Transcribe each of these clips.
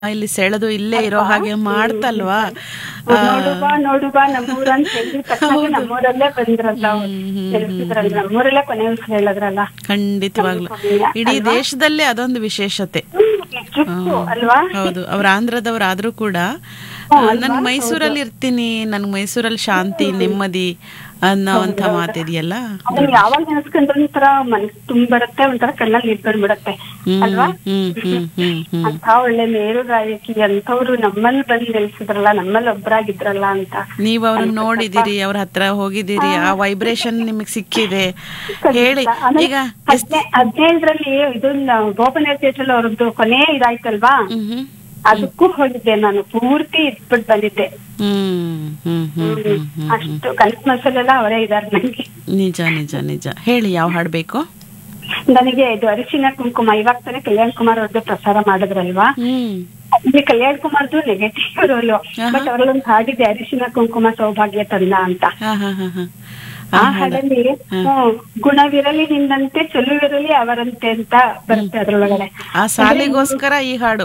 ಇಲ್ಲಿ ಸೆಳೆದು ಇಲ್ಲೇ ಇರೋ ಹಾಗೆ ಮಾಡ್ತಲ್ವಾ ಆ, ನೋಡು ಬಾ ನೋಡು ಬಾ ನಮ್ಮೂರ ಅಂತ ಹೇಳಿದ ತಕ್ಷಣ ನಮ್ಮೂರಲ್ಲೇ ಬಂದ್ರಲ್ಲ ಅವ್ರು. ನೆನ್ಪಿದ್ರಲ್ಲ ನಮ್ಮೂರಲ್ಲೇ ಕೊನೆ ಉಸಿರು ಹೇಳಿದ್ರಲ್ಲ ಖಂಡಿತವಾಗ್ಲು ಇಡೀ ದೇಶದಲ್ಲೇ ಅದೊಂದು ವಿಶೇಷತೆ ನಿಜಕ್ಕೂ ಅಲ್ವಾ ಹೌದು ಅವ್ರ ಆಂಧ್ರದವ್ರಾದ್ರೂ ಕೂಡ ನನ್ ಮೈಸೂರಲ್ಲಿ ಇರ್ತೀನಿ ನನ್ ಮೈಸೂರಲ್ಲಿ ಶಾಂತಿ ನೆಮ್ಮದಿ ಅನ್ನೋವಂಥ ಮಾತಿದೆಯಲ್ಲ ಅದನ್ನ ಯಾವಾಗ ನೆನೆಸ್ಕೊಂಡ್ರೆ ಒಂಥರ ಮನಸ್ ತುಂಬರುತ್ತೆ ಒಂಥರ ಕಣ್ಣಲ್ಲಿ ನೀರ್ ಬಂದ್ಬಿಡತ್ತೆ ಅಲ್ವಾ ಹ್ಮ್ ಹ್ಮ್ ಹ್ಮ್ ಹ್ಮ್ ಅಂತ ಒಳ್ಳೆ ಮೇರು ಗಾಯಕಿ ಅಂತವ್ರು ನಮ್ಮಲ್ಲಿ ಬಂದ್ ನೆಲೆಸಿದ್ರಲ್ಲ ನಮ್ಮಲ್ಲಿ ಒಬ್ರಾಗಿದ್ರಲ್ಲ ಅಂತ ನೀವ್ ಅವ್ರನ್ನ ನೋಡಿದಿರಿ ಅವ್ರ ಹತ್ರ ಹೋಗಿದ್ದೀರಿ ಆ ವೈಬ್ರೇಷನ್ ನಿಮಗ್ ಸಿಕ್ಕಿದೆ ಹೇಳಿ ಈಗ ಹದ್ನೇ ಹದಿನೈದರಲ್ಲಿ ಇದನ್ನ ಗೋಪನ ಥಿಯೇಟರ್ ಅವ್ರದ್ದು ಕೊನೆ ಇದಾಯ್ತಲ್ವಾ ಹ್ಮ್ ಹ್ಮ್ ಅದಕ್ಕೂ ಹೋಗಿದ್ದೆ ನಾನು ಪೂರ್ತಿ ಇದ್ಬಿಟ್ಟು ಬಂದಿದ್ದೆ ಹ್ಮ್ ಹ್ಮ್ ಹ್ಮ್ ಹ್ಮ್ ಹ್ಮ್ ಅಷ್ಟು ಕನಸು ಮನಸ್ಸಲ್ಲೆಲ್ಲ ಅವರೇ ಇದಾರೆ ನನಗೆ ನಿಜ ನಿಜ ನಿಜ ಹೇಳಿ ಯಾವ ಹಾಡ್ ಬೇಕು ನನಗೆ ಇದು ಅರಿಶಿನ ಕುಂಕುಮ ಇವಾಗ ತಾನೇ ಕಲ್ಯಾಣ್ ಕುಮಾರ್ ಅವ್ರದ್ದು ಪ್ರಸಾರ ಮಾಡಿದ್ರಲ್ವಾ ಹ್ಮ್ ಇಲ್ಲಿ ಕಲ್ಯಾಣ್ ಕುಮಾರ್ದು ನೆಗೆಟಿವ್ ರೋಲು ಬಟ್ ಅವ್ರಲ್ಲೊಂದು ಹಾಡಿದೆ ಅರಿಶಿನ ಕುಂಕುಮ ಸೌಭಾಗ್ಯ ತಂದ ಅಂತ ಹಾ ಹಾ ಹಾ ಹಾ ಆ ಹಾಡಲ್ಲಿ ಹ್ಮ್, ಗುಣವಿರಲಿ ನಿಂದಂತೆ ಚೆಲುವಿರಲಿ ಅವರಂತೆ ಅಂತ ಬರುತ್ತೆ ಅದ್ರೊಳಗಡೆ ಆ ಸಾಲಿಗೋಸ್ಕರ ಈ ಹಾಡು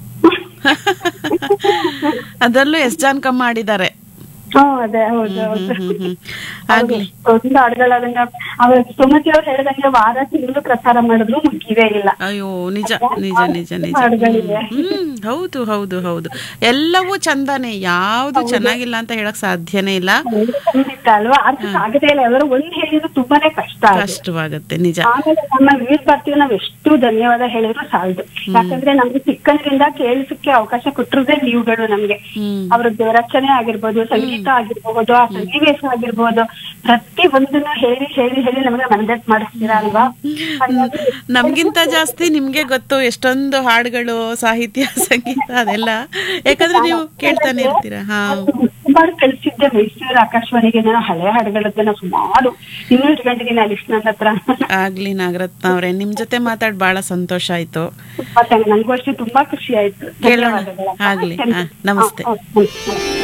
ಅದರಲ್ಲೂ ಎಸ್ ಜಾನ್ಕಮ್ಮ ಮಾಡಿದ್ದಾರೆ ಹ್ಮ್ ಅದೇ ಹೌದು ಹೌದು ಹ್ಮ್ ಹ್ಮ್ ಆಗ್ಲಿ ಒಂದು ಹಾಡುಗಳಾದಂಗ ಅವ್ರ ಸುಮತಿ ಅವ್ರು ಹೇಳ್ದಂಗೆ ವಾರ ತಿಂಗಳು ಪ್ರಸಾರ ಮಾಡಿದ್ರು ಮುಗಿವೇ ಇಲ್ಲ ಅಯ್ಯೋ ನಿಜ ನಿಜ ನಿಜ ನಿಜ ಹಾಡುಗಳಿವೆ. ಹ್ಮ್ ಹೌದು ಹೌದು ಹೌದು ಎಲ್ಲವೂ ಚಂದಾನೆ ಯಾವ್ದು ಚೆನ್ನಾಗಿಲ್ಲ ಅಂತ ಹೇಳಕ್ ಸಾಧ್ಯನೇ ಇಲ್ಲ ಖಂಡಿತ ಅಲ್ವಾ ಅರ್ಥ ಆಗದೇ ಇಲ್ಲ ಯಾವ್ದಾದ್ರು ಒಂದ್ ಹೇಳಿದ್ರು ತುಂಬಾನೇ ಕಷ್ಟ ಅದು. ಕಷ್ಟವಾಗತ್ತೆ ನಿಜ ಆಮೇಲೆ ನಮ್ಮ ವೀರ್ ಬರ್ತೀವಿ ನಾವ್ ಎಷ್ಟು ಧನ್ಯವಾದ ಹೇಳಿದ್ರು ಸಾಲದು ಯಾಕಂದ್ರೆ ನಮ್ಗೆ ಚಿಕ್ಕಂದ್ರಿಂದ ಕೇಳಿಸಕ್ಕೆ ಅವಕಾಶ ಕೊಟ್ಟಿರೋದೇ ನೀವುಗಳು ನಮ್ಗೆ ಹ್ಮ್ ಅವ್ರದ್ದು ರಚನೆ ಆಗಿರ್ಬೋದು ಸಂಗೀತ ಆಗಿರ್ಬೋದು ಆ ಸನ್ನಿವೇಶ ಆಗಿರ್ಬೋದು ಪ್ರತಿ ಒಂದನ್ನು ಹೇಳಿ ಹೇಳಿ ಹೇಳಿ ನಮಗೆ ಮನದಟ್ಟು ಮಾಡಿಸ್ತೀರಾ ಅಲ್ವಾ ಹಾಗಾಗಿ ನಮ್ಗಿಂತ ಜಾಸ್ತಿ ನಿಮ್ಗೆ ಗೊತ್ತು ಎಷ್ಟೊಂದು ಹಾಡುಗಳು ಸಾಹಿತ್ಯ ಸಂಗೀತ ಅದೆಲ್ಲ ಯಾಕಂದ್ರೆ ನೀವು ಕೇಳ್ತಾನೆ ಇರ್ತೀರಾ ಹಾ ಸುಮಾರು ಕಳಿಸಿದ್ದೆ ಮೈಸೂರು ಆಕಾಶವಾಣಿಗೆ ನಾನು ಹಳೆ ಹಾಡುಗಳದ್ದನ್ನ ಸುಮಾರು ಇನ್ನೂರು ಗಂಟೆಗೆ ನಾನು ಲಿಸ್ಟ್ ನನ್ನ ಹತ್ರ ಆಗ್ಲಿ ನಾಗರತ್ನ ಅವ್ರೆ ನಿಮ್ ಜೊತೆ ಮಾತಾಡ್ ಬಹಳ ಸಂತೋಷ ಆಯ್ತು ತುಂಬಾ ಚೆನ್ನಾಗಿ- ನಂಗೂ ಅಷ್ಟೇ ತುಂಬಾ ಖುಷಿ ಆಯ್ತು ಕೇಳೋಣ ಧನ್ಯವಾದಗಳು. ಆಗ್ಲಿ ಹಾ ನಮಸ್ತೆ ಹಾ, ಹಾ, ಹಾ.